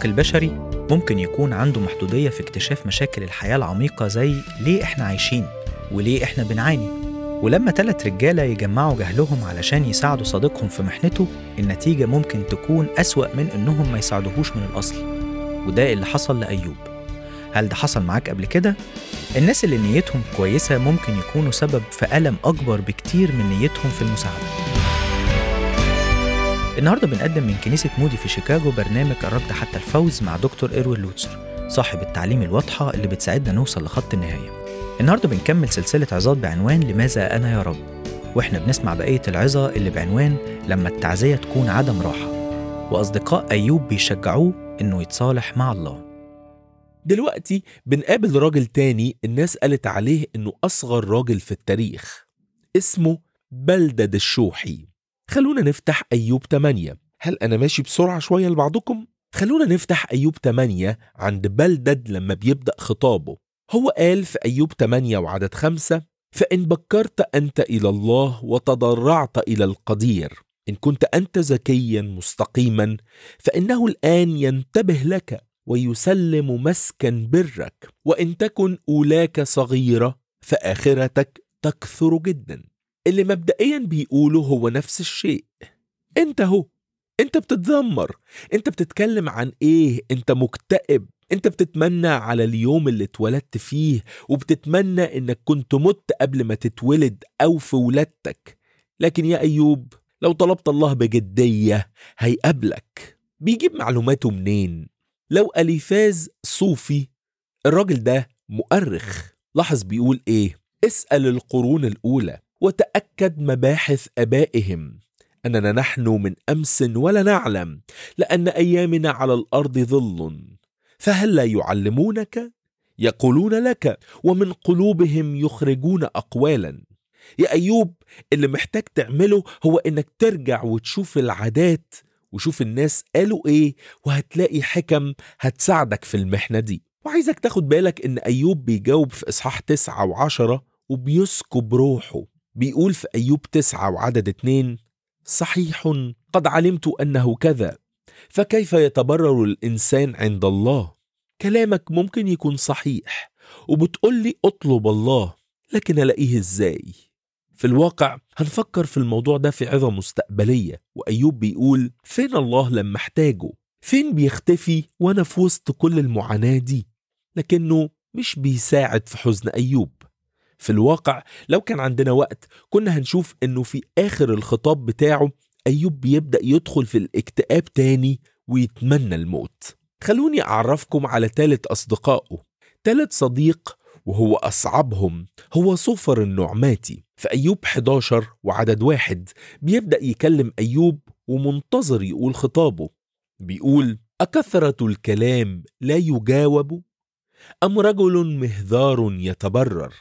المخ البشري ممكن يكون عنده محدودية في اكتشاف مشاكل الحياة العميقة زي ليه إحنا عايشين وليه إحنا بنعاني ولما تلات رجالة يجمعوا جهلهم علشان يساعدوا صديقهم في محنته النتيجة ممكن تكون أسوأ من إنهم ما يساعدوهوش من الأصل وده اللي حصل لأيوب هل ده حصل معاك قبل كده؟ الناس اللي نيتهم كويسة ممكن يكونوا سبب في ألم أكبر بكتير من نيتهم في المساعدة النهارده بنقدم من كنيسة مودي في شيكاغو برنامج الركض حتى الفوز مع دكتور إيروين لوتسر صاحب التعليم الواضحة اللي بتساعدنا نوصل لخط النهاية النهارده بنكمل سلسلة عظات بعنوان لماذا أنا يا رب واحنا بنسمع بقية العظة اللي بعنوان لما التعزية تكون عدم راحة وأصدقاء أيوب بيشجعوه إنه يتصالح مع الله دلوقتي بنقابل راجل تاني الناس قالت عليه انه اصغر راجل في التاريخ اسمه بلدد الشوحي خلونا نفتح ايوب 8 هل انا ماشي بسرعة شوية لبعضكم؟ خلونا نفتح ايوب 8 عند بلدد لما بيبدأ خطابه هو قال في ايوب 8 وعدد 5 فإن بكرت أنت إلى الله وتضرعت إلى القدير إن كنت أنت ذكيا مستقيما فإنه الآن ينتبه لك ويسلم مسكن برك وان تكن اولاك صغيره فاخرتك تكثر جدا اللي مبدئيا بيقوله هو نفس الشيء انت هو انت بتتذمر انت بتتكلم عن ايه انت مكتئب انت بتتمنى على اليوم اللي اتولدت فيه وبتتمنى انك كنت مت قبل ما تتولد او في ولادتك لكن يا ايوب لو طلبت الله بجديه هيقابلك بيجيب معلوماته منين لو أليفاز صوفي الراجل ده مؤرخ لاحظ بيقول ايه اسأل القرون الأولى وتأكد مباحث أبائهم أننا نحن من أمس ولا نعلم لأن أيامنا على الأرض ظل فهل لا يعلمونك يقولون لك ومن قلوبهم يخرجون أقوالا يا أيوب اللي محتاج تعمله هو إنك ترجع وتشوف العادات وشوف الناس قالوا ايه وهتلاقي حكم هتساعدك في المحنة دي وعايزك تاخد بالك ان ايوب بيجاوب في اصحاح تسعة وعشرة وبيسكب روحه بيقول في ايوب تسعة وعدد اتنين صحيح قد علمت انه كذا فكيف يتبرر الانسان عند الله كلامك ممكن يكون صحيح وبتقول لي اطلب الله لكن الاقيه ازاي في الواقع هنفكر في الموضوع ده في عظة مستقبلية وأيوب بيقول فين الله لما احتاجه فين بيختفي وأنا في وسط كل المعاناة دي لكنه مش بيساعد في حزن أيوب في الواقع لو كان عندنا وقت كنا هنشوف انه في آخر الخطاب بتاعه أيوب بيبدأ يدخل في الاكتئاب تاني ويتمنى الموت خلوني أعرفكم على تالت أصدقائه تالت صديق وهو أصعبهم هو صفر النعماتي في أيوب 11 وعدد واحد بيبدأ يكلم أيوب ومنتظر يقول خطابه بيقول أكثرة الكلام لا يجاوب أم رجل مهذار يتبرر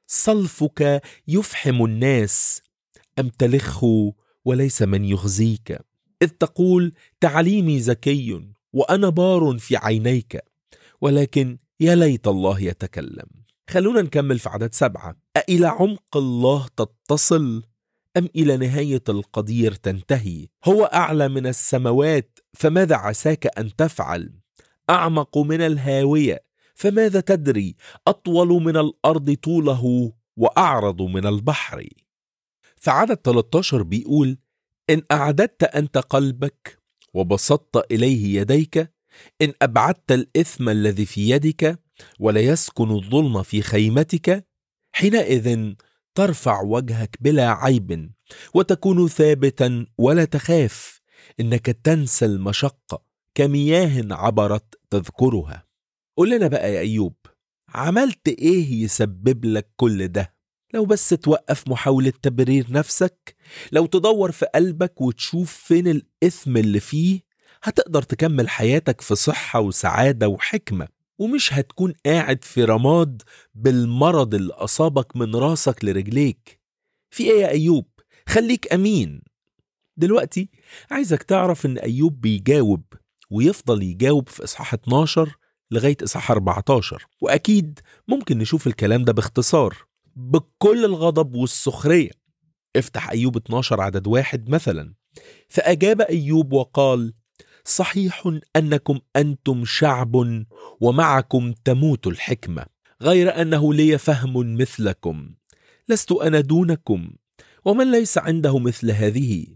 صلفك يفحم الناس أم تلخه وليس من يخزيك إذ تقول تعليمي ذكي وأنا بار في عينيك ولكن يا ليت الله يتكلم خلونا نكمل في عدد سبعة أإلى عمق الله تتصل أم إلى نهاية القدير تنتهي هو أعلى من السماوات فماذا عساك أن تفعل أعمق من الهاوية فماذا تدري أطول من الأرض طوله وأعرض من البحر فعدد 13 بيقول إن أعددت أنت قلبك وبسطت إليه يديك إن أبعدت الإثم الذي في يدك ولا يسكن الظلم في خيمتك حينئذ ترفع وجهك بلا عيب وتكون ثابتا ولا تخاف انك تنسى المشقه كمياه عبرت تذكرها قول لنا بقى يا ايوب عملت ايه يسبب لك كل ده لو بس توقف محاولة تبرير نفسك لو تدور في قلبك وتشوف فين الإثم اللي فيه هتقدر تكمل حياتك في صحة وسعادة وحكمة ومش هتكون قاعد في رماد بالمرض اللي أصابك من راسك لرجليك في إيه يا أيوب؟ خليك أمين دلوقتي عايزك تعرف إن أيوب بيجاوب ويفضل يجاوب في إصحاح 12 لغاية إصحاح 14 وأكيد ممكن نشوف الكلام ده باختصار بكل الغضب والسخرية افتح أيوب 12 عدد واحد مثلا فأجاب أيوب وقال صحيح أنكم أنتم شعب ومعكم تموت الحكمة غير أنه لي فهم مثلكم لست أنا دونكم ومن ليس عنده مثل هذه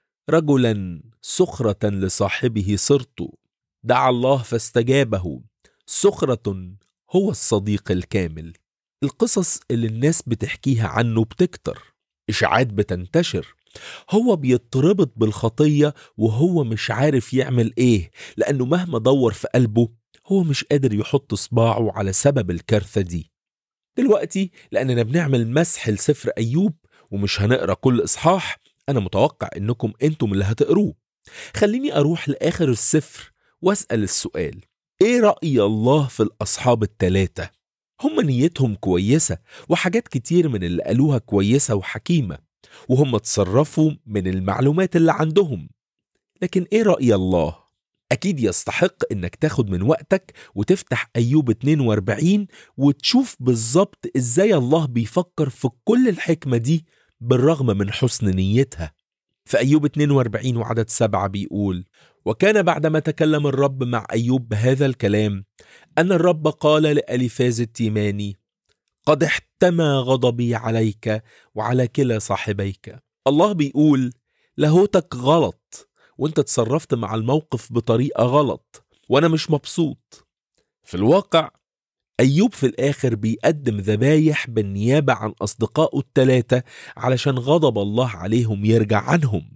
رجلا سخرة لصاحبه صرت دعا الله فاستجابه سخرة هو الصديق الكامل القصص اللي الناس بتحكيها عنه بتكتر إشاعات بتنتشر هو بيتربط بالخطية وهو مش عارف يعمل إيه لأنه مهما دور في قلبه هو مش قادر يحط صباعه على سبب الكارثة دي دلوقتي لأننا بنعمل مسح لسفر أيوب ومش هنقرأ كل إصحاح أنا متوقع إنكم أنتم اللي هتقروه خليني أروح لآخر السفر وأسأل السؤال إيه رأي الله في الأصحاب التلاتة؟ هم نيتهم كويسة وحاجات كتير من اللي قالوها كويسة وحكيمة وهم تصرفوا من المعلومات اللي عندهم لكن إيه رأي الله؟ أكيد يستحق إنك تاخد من وقتك وتفتح أيوب 42 وتشوف بالظبط إزاي الله بيفكر في كل الحكمة دي بالرغم من حسن نيتها في أيوب 42 وعدد سبعة بيقول وكان بعدما تكلم الرب مع أيوب بهذا الكلام أن الرب قال لأليفاز التيماني قد احتمى غضبي عليك وعلى كلا صاحبيك الله بيقول لاهوتك غلط وانت تصرفت مع الموقف بطريقة غلط وانا مش مبسوط في الواقع أيوب في الآخر بيقدم ذبايح بالنيابة عن أصدقائه التلاتة علشان غضب الله عليهم يرجع عنهم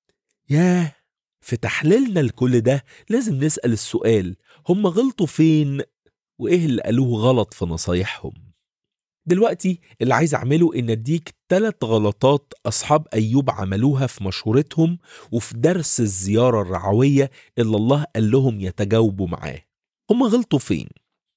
ياه في تحليلنا لكل ده لازم نسأل السؤال هم غلطوا فين وإيه اللي قالوه غلط في نصايحهم دلوقتي اللي عايز أعمله إن أديك تلات غلطات أصحاب أيوب عملوها في مشورتهم وفي درس الزيارة الرعوية اللي الله قال لهم يتجاوبوا معاه هم غلطوا فين؟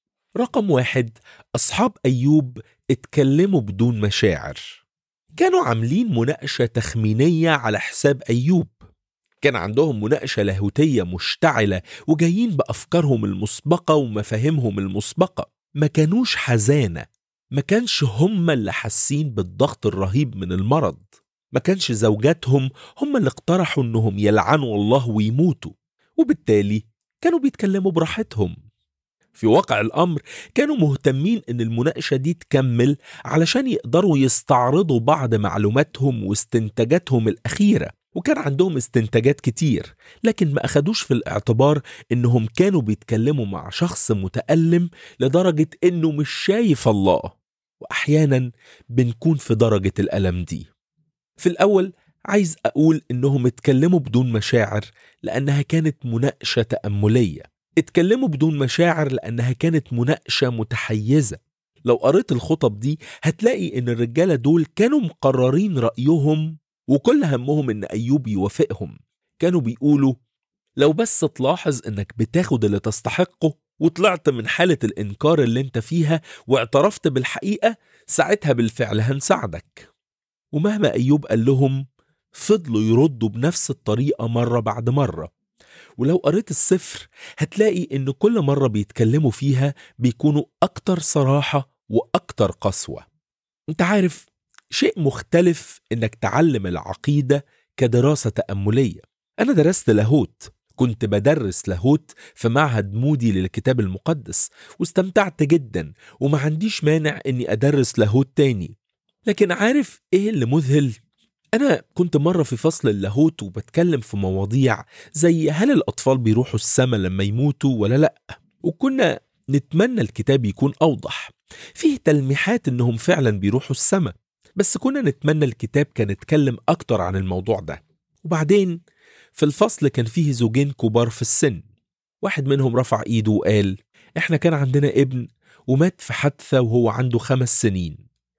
رقم واحد أصحاب أيوب اتكلموا بدون مشاعر كانوا عاملين مناقشة تخمينية على حساب أيوب كان عندهم مناقشة لاهوتية مشتعلة وجايين بأفكارهم المسبقة ومفاهيمهم المسبقة ما كانوش حزانة ما كانش هم اللي حاسين بالضغط الرهيب من المرض ما كانش زوجاتهم هم اللي اقترحوا انهم يلعنوا الله ويموتوا وبالتالي كانوا بيتكلموا براحتهم في واقع الأمر كانوا مهتمين إن المناقشة دي تكمل علشان يقدروا يستعرضوا بعض معلوماتهم واستنتاجاتهم الأخيرة وكان عندهم استنتاجات كتير لكن ما أخدوش في الاعتبار إنهم كانوا بيتكلموا مع شخص متألم لدرجة إنه مش شايف الله وأحيانا بنكون في درجة الألم دي في الأول عايز أقول إنهم اتكلموا بدون مشاعر لأنها كانت مناقشة تأملية اتكلموا بدون مشاعر لأنها كانت مناقشة متحيزة لو قريت الخطب دي هتلاقي إن الرجالة دول كانوا مقررين رأيهم وكل همهم إن أيوب يوافقهم كانوا بيقولوا لو بس تلاحظ إنك بتاخد اللي تستحقه وطلعت من حالة الإنكار اللي انت فيها واعترفت بالحقيقة ساعتها بالفعل هنساعدك ومهما أيوب قال لهم فضلوا يردوا بنفس الطريقة مرة بعد مرة ولو قريت السفر هتلاقي إن كل مرة بيتكلموا فيها بيكونوا أكتر صراحة وأكتر قسوة انت عارف شيء مختلف إنك تعلم العقيدة كدراسة تأملية أنا درست لاهوت كنت بدرس لاهوت في معهد مودي للكتاب المقدس واستمتعت جدا وما عنديش مانع اني ادرس لاهوت تاني لكن عارف ايه اللي مذهل انا كنت مرة في فصل اللاهوت وبتكلم في مواضيع زي هل الاطفال بيروحوا السما لما يموتوا ولا لا وكنا نتمنى الكتاب يكون اوضح فيه تلميحات انهم فعلا بيروحوا السما بس كنا نتمنى الكتاب كان يتكلم اكتر عن الموضوع ده وبعدين في الفصل كان فيه زوجين كبار في السن واحد منهم رفع ايده وقال احنا كان عندنا ابن ومات في حادثة وهو عنده خمس سنين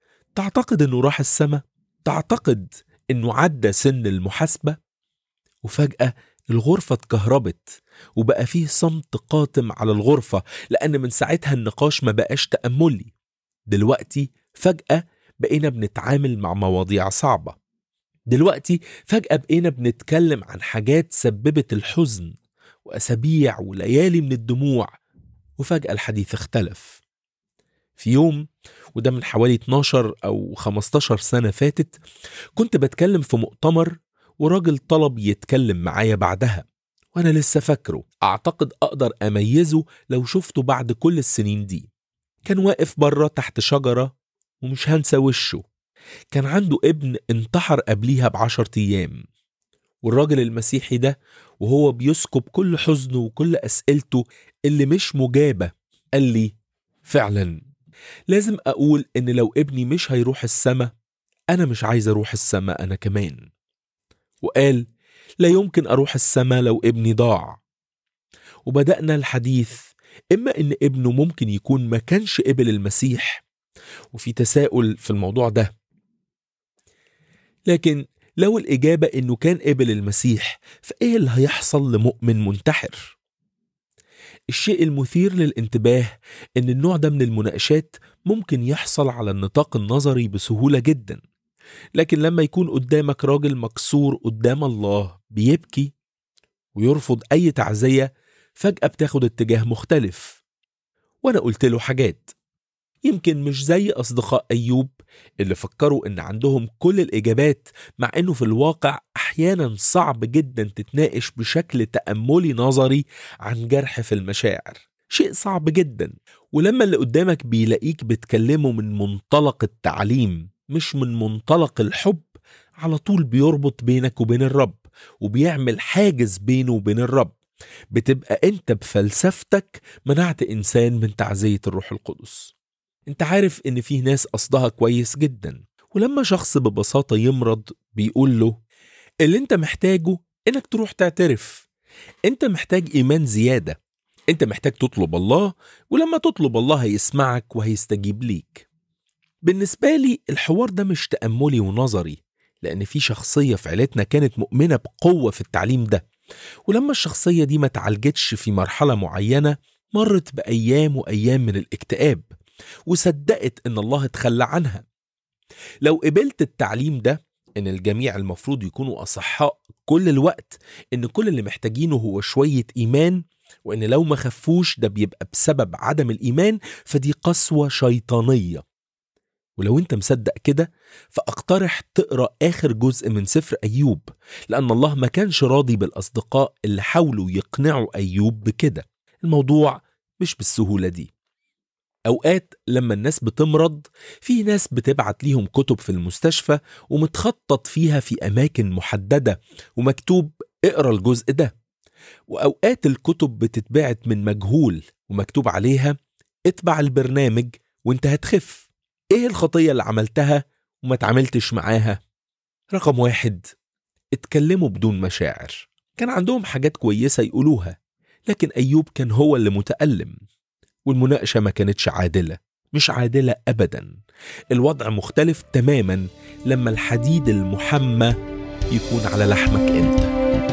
تعتقد انه راح السما؟ تعتقد انه عدى سن المحاسبة؟ وفجأة الغرفة اتكهربت وبقى فيه صمت قاتم على الغرفة لأن من ساعتها النقاش ما بقاش تأملي دلوقتي فجأة بقينا بنتعامل مع مواضيع صعبة دلوقتي فجأة بقينا بنتكلم عن حاجات سببت الحزن وأسابيع وليالي من الدموع وفجأة الحديث اختلف في يوم وده من حوالي 12 أو 15 سنة فاتت كنت بتكلم في مؤتمر وراجل طلب يتكلم معايا بعدها وأنا لسه فاكره أعتقد أقدر أميزه لو شفته بعد كل السنين دي كان واقف بره تحت شجرة ومش هنسى وشه كان عنده ابن انتحر قبليها بعشر أيام والراجل المسيحي ده وهو بيسكب كل حزنه وكل أسئلته اللي مش مجابة قال لي فعلا لازم أقول إن لو ابني مش هيروح السما أنا مش عايز أروح السما أنا كمان وقال لا يمكن أروح السما لو ابني ضاع وبدأنا الحديث إما إن ابنه ممكن يكون ما كانش قبل المسيح وفي تساؤل في الموضوع ده لكن لو الإجابة إنه كان قبل المسيح فإيه اللي هيحصل لمؤمن منتحر؟ الشيء المثير للانتباه إن النوع ده من المناقشات ممكن يحصل على النطاق النظري بسهولة جدا لكن لما يكون قدامك راجل مكسور قدام الله بيبكي ويرفض أي تعزية فجأة بتاخد اتجاه مختلف وأنا قلت له حاجات يمكن مش زي أصدقاء أيوب اللي فكروا إن عندهم كل الإجابات مع إنه في الواقع أحيانا صعب جدا تتناقش بشكل تأملي نظري عن جرح في المشاعر شيء صعب جدا ولما اللي قدامك بيلاقيك بتكلمه من منطلق التعليم مش من منطلق الحب على طول بيربط بينك وبين الرب وبيعمل حاجز بينه وبين الرب بتبقى انت بفلسفتك منعت انسان من تعزية الروح القدس انت عارف ان في ناس قصدها كويس جدا ولما شخص ببساطة يمرض بيقول له اللي انت محتاجه انك تروح تعترف انت محتاج ايمان زيادة انت محتاج تطلب الله ولما تطلب الله هيسمعك وهيستجيب ليك بالنسبة لي الحوار ده مش تأملي ونظري لأن في شخصية في عيلتنا كانت مؤمنة بقوة في التعليم ده ولما الشخصية دي ما تعالجتش في مرحلة معينة مرت بأيام وأيام من الاكتئاب وصدقت إن الله اتخلى عنها لو قبلت التعليم ده إن الجميع المفروض يكونوا أصحاء كل الوقت إن كل اللي محتاجينه هو شوية إيمان وإن لو ما خفوش ده بيبقى بسبب عدم الإيمان فدي قسوة شيطانية ولو انت مصدق كده فاقترح تقرا اخر جزء من سفر ايوب لان الله ما كانش راضي بالاصدقاء اللي حاولوا يقنعوا ايوب بكده الموضوع مش بالسهوله دي اوقات لما الناس بتمرض في ناس بتبعت ليهم كتب في المستشفى ومتخطط فيها في اماكن محدده ومكتوب اقرا الجزء ده واوقات الكتب بتتبعت من مجهول ومكتوب عليها اتبع البرنامج وانت هتخف ايه الخطية اللي عملتها وما تعاملتش معاها؟ رقم واحد اتكلموا بدون مشاعر كان عندهم حاجات كويسة يقولوها لكن أيوب كان هو اللي متألم والمناقشة ما كانتش عادلة مش عادلة أبدا الوضع مختلف تماما لما الحديد المحمى يكون على لحمك أنت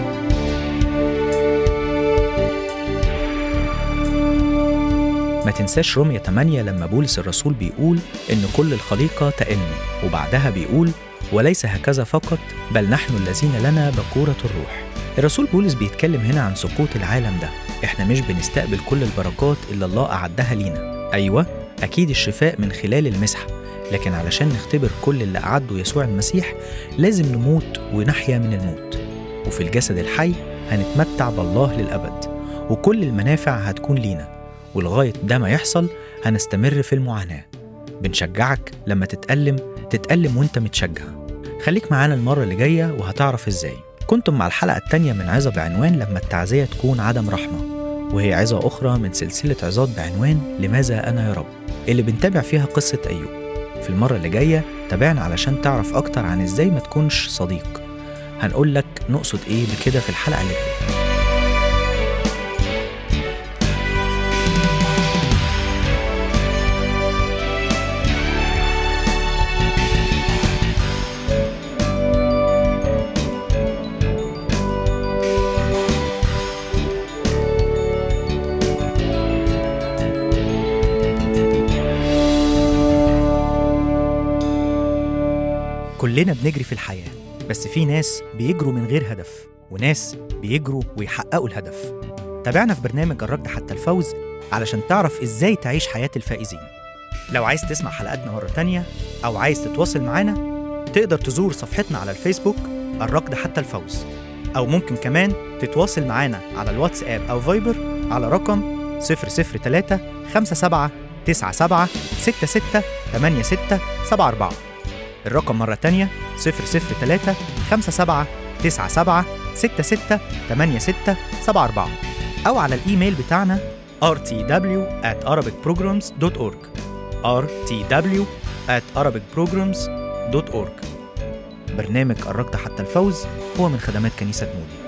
ما تنساش رومية 8 لما بولس الرسول بيقول إن كل الخليقة تئن وبعدها بيقول وليس هكذا فقط بل نحن الذين لنا بكورة الروح الرسول بولس بيتكلم هنا عن سقوط العالم ده احنا مش بنستقبل كل البركات اللي الله أعدها لينا أيوة أكيد الشفاء من خلال المسحة لكن علشان نختبر كل اللي أعده يسوع المسيح لازم نموت ونحيا من الموت وفي الجسد الحي هنتمتع بالله للأبد وكل المنافع هتكون لينا ولغاية ده ما يحصل هنستمر في المعاناة بنشجعك لما تتألم تتألم وانت متشجع خليك معانا المرة اللي جاية وهتعرف ازاي كنتم مع الحلقة التانية من عظة بعنوان لما التعزية تكون عدم رحمة وهي عظة أخرى من سلسلة عظات بعنوان لماذا أنا يا رب اللي بنتابع فيها قصة أيوب في المرة اللي جاية تابعنا علشان تعرف أكتر عن ازاي ما تكونش صديق هنقول لك نقصد ايه بكده في الحلقة اللي جاية كلنا بنجري في الحياة بس في ناس بيجروا من غير هدف وناس بيجروا ويحققوا الهدف تابعنا في برنامج الركض حتى الفوز علشان تعرف ازاي تعيش حياة الفائزين لو عايز تسمع حلقاتنا مرة تانية أو عايز تتواصل معانا تقدر تزور صفحتنا على الفيسبوك الركض حتى الفوز أو ممكن كمان تتواصل معانا على الواتساب أو فايبر على رقم 003 57 97 66 86 74 الرقم مرة تانية 003 57 97 66 86 74 أو على الإيميل بتاعنا rtw at arabicprograms.org rtw at arabicprograms.org برنامج قربت حتى الفوز هو من خدمات كنيسة مودي